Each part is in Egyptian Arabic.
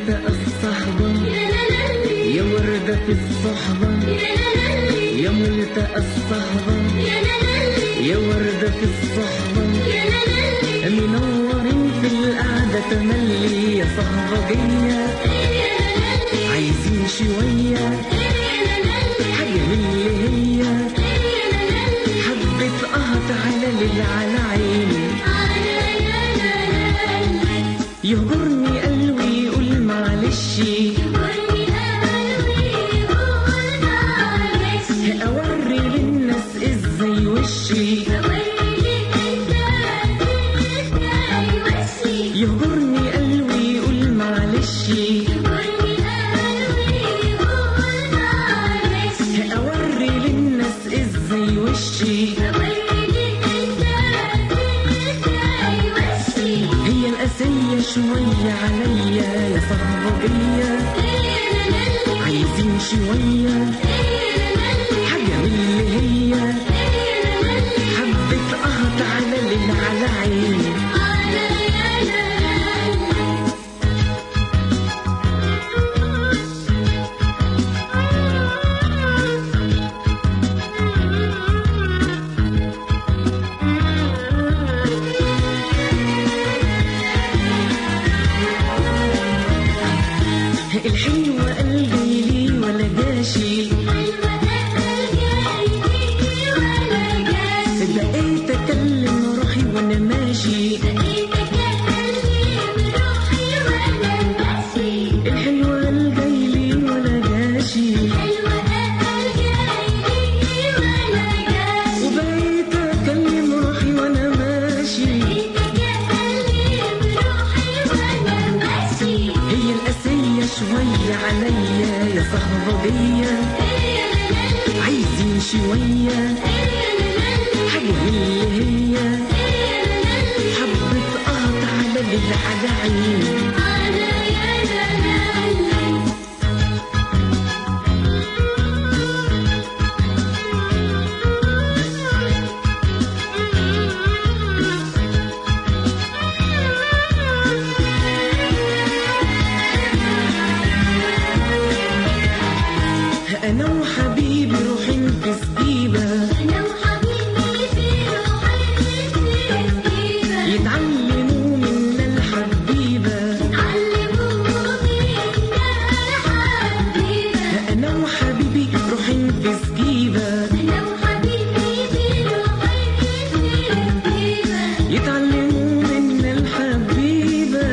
ملتقى الصحبة يا وردة في الصحبة يا ملتقى الصحبة يا وردة في الصحبة منورين في القعدة تملي يا صهبجية عايزين شوية حاجة من اللي هي حبة قهط على ليل على عيني يهجرني قلبي يقول معلش أوري للناس ازاي وشي يهجرني قلبي يقول معلش أوري للناس ازاي وشي هي القاسية شوية عليا يا صهبجية عايزين شوية حاجة من اللي هي حبة قهط على ليل على عيني الحلوة قلبي لي ولا جاشي بقيت اكلم روحي وانا ماشي الحلوة قلبي لي ولا جاشي وبقيت اكلم روحي وانا ماشي هي القاسية شوية عليا يا صهبجية عايزين شوية حاجة من اللي هي حبة قهط على ليل على عيني أنا وحبيبي روحين في سكيبة يتعلموا منا الحبيبة أنا وحبيبي روحين في سكيبة يتعلموا منا الحبيبة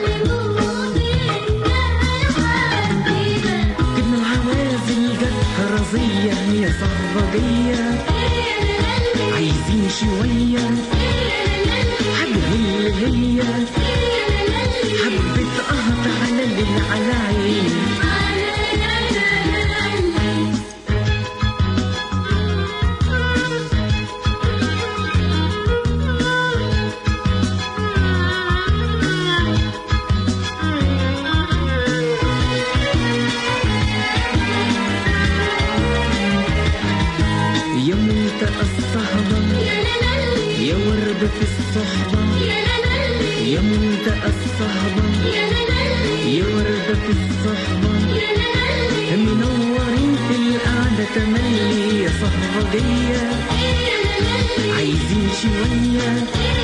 جبنا العوازل جت رزية يا صهبجية عايزين شوية حاجة من اللي هي حبة قهط على ليل على عيني يا ملتقى الصحبة يا وردة في الصحبة يا ملتقى الصحبة يا وردة في الصحبة منورين في القعدة تملي يا صهبجية عايزين شوية